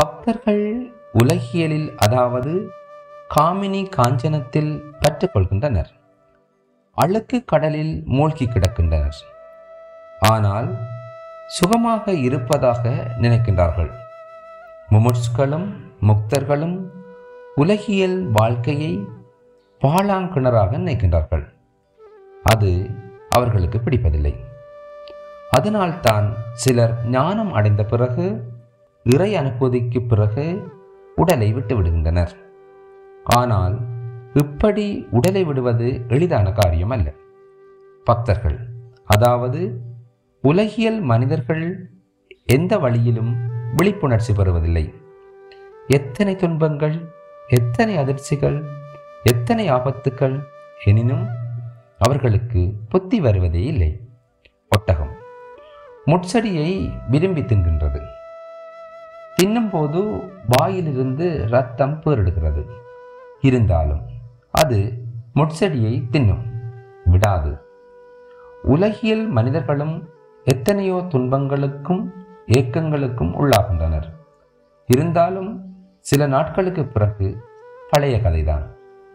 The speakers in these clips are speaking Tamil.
பக்தர்கள் உலகியலில் அதாவது காமினி காஞ்சனத்தில் பற்றுக்கொள்கின்றனர் அழுக்கு கடலில் மூழ்கி கிடக்கின்றனர் ஆனால் சுகமாக இருப்பதாக நினைக்கின்றார்கள் முமுட்ஸ்களும் முக்தர்களும் உலகியல் வாழ்க்கையை பாழாங்கிணறாக நினைக்கின்றார்கள் அது அவர்களுக்கு பிடிப்பதில்லை அதனால்தான் சிலர் ஞானம் அடைந்த பிறகு இறை அனுபூதிக்கு பிறகு உடலை விட்டு விடுகின்றனர் ஆனால் இப்படி உடலை விடுவது எளிதான காரியம் அல்ல பக்தர்கள் அதாவது உலகியல் மனிதர்கள் எந்த வழியிலும் விழிப்புணர்ச்சி பெறுவதில்லை எத்தனை துன்பங்கள் எத்தனை அதிர்ச்சிகள் எத்தனை ஆபத்துக்கள் எனினும் அவர்களுக்கு புத்தி வருவதே இல்லை ஒட்டகம் முட்செடியை விரும்பி தின்கின்றது தின்னும்போது வாயிலிருந்து ரத்தம் பேரிடுகிறது இருந்தாலும் அது முட்செடியை தின்னும் விடாது உலகியல் மனிதர்களும் எத்தனையோ துன்பங்களுக்கும் ஏக்கங்களுக்கும் உள்ளாகின்றனர் இருந்தாலும் சில நாட்களுக்கு பிறகு பழைய கதைதான்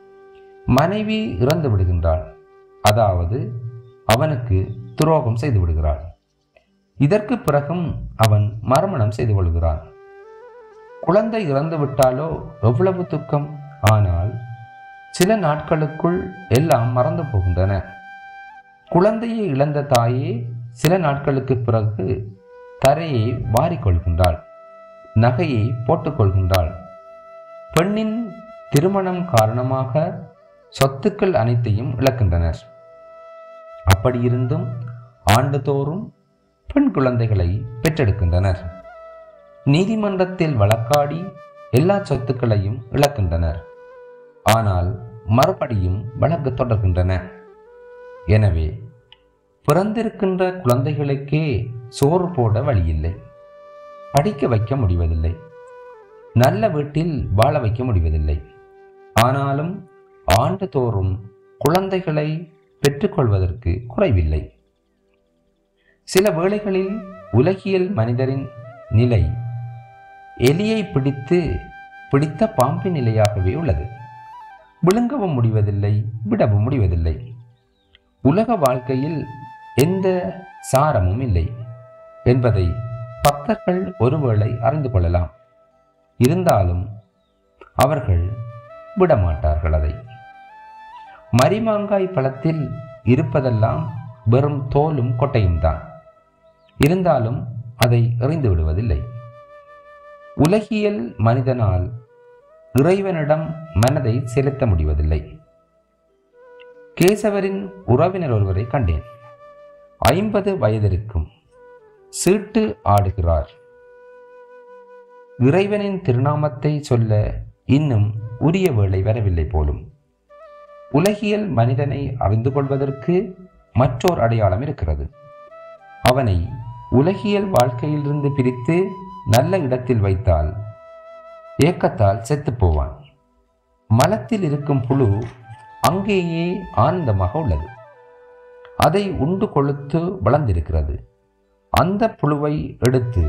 மனைவி இறந்து விடுகின்றாள் அதாவது அவனுக்கு துரோகம் செய்து விடுகிறாள் இதற்கு பிறகும் அவன் மறுமணம் செய்து கொள்கிறான் குழந்தை இறந்து விட்டாலோ எவ்வளவு துக்கம் ஆனால் சில நாட்களுக்குள் எல்லாம் மறந்து போகின்றன குழந்தையை இழந்த தாயே சில நாட்களுக்கு பிறகு தரையை வாரிக்கொள்கின்றாள் நகையை போட்டுக்கொள்கின்றாள் பெண்ணின் திருமணம் காரணமாக சொத்துக்கள் அனைத்தையும் இழக்கின்றனர் அப்படியிருந்தும் ஆண்டுதோறும் பெண் குழந்தைகளை பெற்றெடுக்கின்றனர் நீதிமன்றத்தில் வழக்காடி எல்லா சொத்துக்களையும் இழக்கின்றனர் ஆனால் மறுபடியும் வழக்கு தொடர்கின்றன எனவே பிறந்திருக்கின்ற குழந்தைகளுக்கே சோறு போட வழியில்லை படிக்க வைக்க முடிவதில்லை நல்ல வீட்டில் வாழ வைக்க முடிவதில்லை ஆனாலும் ஆண்டுதோறும் குழந்தைகளை பெற்றுக்கொள்வதற்கு குறைவில்லை சில வேளைகளில் உலகியல் மனிதரின் நிலை எலியை பிடித்து பிடித்த பாம்பின் நிலையாகவே உள்ளது விழுங்கவும் முடிவதில்லை விடவும் முடிவதில்லை உலக வாழ்க்கையில் எந்த சாரமும் இல்லை என்பதை பக்தர்கள் ஒருவேளை அறிந்து கொள்ளலாம் இருந்தாலும் அவர்கள் விடமாட்டார்கள் அதை மரிமாங்காய் பழத்தில் இருப்பதெல்லாம் வெறும் தோலும் கொட்டையும் தான் இருந்தாலும் அதை எறிந்து விடுவதில்லை உலகியல் மனிதனால் இறைவனிடம் மனதை செலுத்த முடிவதில்லை கேசவரின் உறவினர் ஒருவரை கண்டேன் ஐம்பது வயதிற்கும் சீட்டு ஆடுகிறார் இறைவனின் திருநாமத்தை சொல்ல இன்னும் உரிய வேளை வரவில்லை போலும் உலகியல் மனிதனை அறிந்து கொள்வதற்கு மற்றோர் அடையாளம் இருக்கிறது அவனை உலகியல் வாழ்க்கையிலிருந்து பிரித்து நல்ல இடத்தில் வைத்தால் ஏக்கத்தால் செத்துப் போவான் மலத்தில் இருக்கும் புழு அங்கேயே ஆனந்தமாக உள்ளது அதை உண்டு கொழுத்து வளர்ந்திருக்கிறது அந்த புழுவை எடுத்து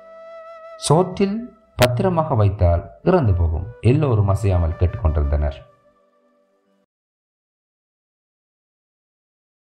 சோற்றில் பத்திரமாக வைத்தால் இறந்து போகும் எல்லோரும் அசையாமல் கேட்டுக்கொண்டிருந்தனர்